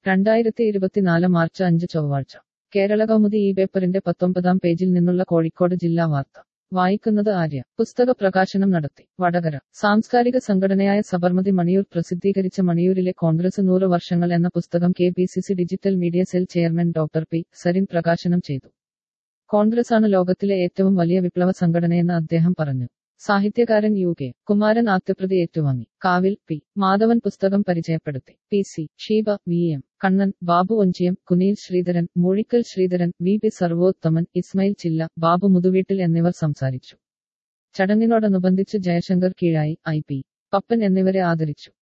രണ്ടായിരത്തി ഇരുപത്തിനാല് മാർച്ച് അഞ്ച് ചൊവ്വാഴ്ച കേരള കൗമുദി ഈ പേപ്പറിന്റെ പത്തൊമ്പതാം പേജിൽ നിന്നുള്ള കോഴിക്കോട് ജില്ലാ വാർത്ത വായിക്കുന്നത് ആര്യ പുസ്തക പ്രകാശനം നടത്തി വടകര സാംസ്കാരിക സംഘടനയായ സബർമതി മണിയൂർ പ്രസിദ്ധീകരിച്ച മണിയൂരിലെ കോൺഗ്രസ് നൂറ് വർഷങ്ങൾ എന്ന പുസ്തകം K P C C digital media cell chairman doctor P Sarin പ്രകാശനം ചെയ്തു കോൺഗ്രസാണ് ലോകത്തിലെ ഏറ്റവും വലിയ വിപ്ലവ സംഘടനയെന്ന് അദ്ദേഹം പറഞ്ഞു സാഹിത്യകാരൻ യു കെ കുമാരൻ ആദ്യപ്രതി ഏറ്റുവാങ്ങി കാവിൽ പി മാധവൻ പുസ്തകം പരിചയപ്പെടുത്തി P C Sheeba V M Kannan Babu Onchiyam Kuniyil Sreedharan Moozhikkal Sreedharan V P Sarvothaman Ismail Chilla Babu Muthuveettil എന്നിവർ സംസാരിച്ചു ചടങ്ങിനോടനുബന്ധിച്ച് ജയശങ്കർ കീഴായി ഐ പി പപ്പൻ എന്നിവരെ ആദരിച്ചു